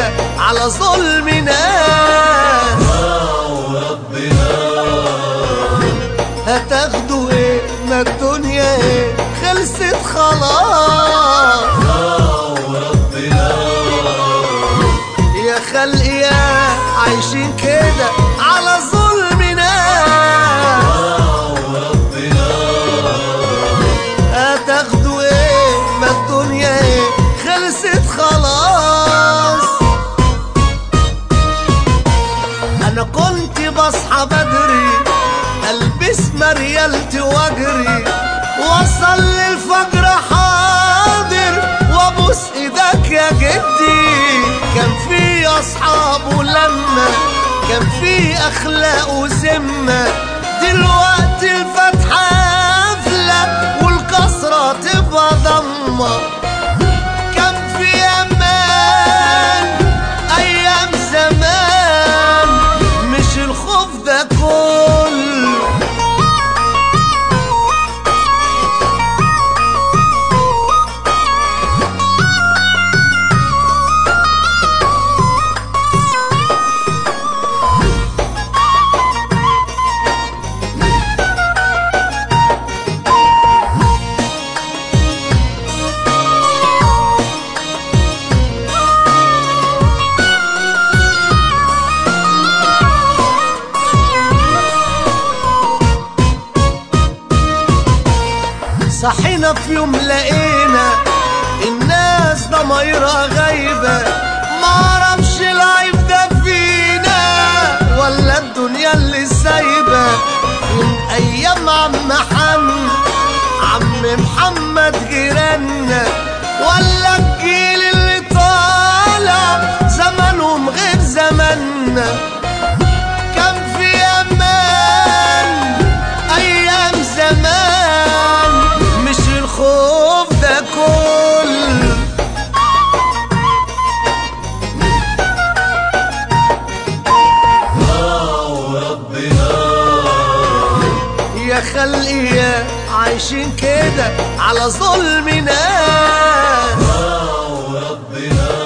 كده على ظلم ناس هتاخدوا ايه ما الدنيا ايه خلصت خلاص يا خلق يا عايشين كده على ظلم ناس هتاخدوا ايه ما الدنيا ايه خلصت خلاص انا كنت بصحى بدري البس مريالتي واجري وصل للفجر حاضر وابوس ايدك يا جدي كان في اصحاب ولما كان في اخلاق وذمه دلوقتي الفتحه قافله والكسره تبقى ضمه كان في امان ايام زمان مش الخوف ده كله صحينا في يوم لقينا الناس ضمايرها غايبة معرفش العيب ده فينا ولا الدنيا اللي سايبة من أيام عم محمد عم محمد جيراننا ولا الجيل اللي طالع زمانهم غير زماننا كان في امان ايام زمان مش الخوف ده كل يا خلقي يا عايشين كده على ظلم ناس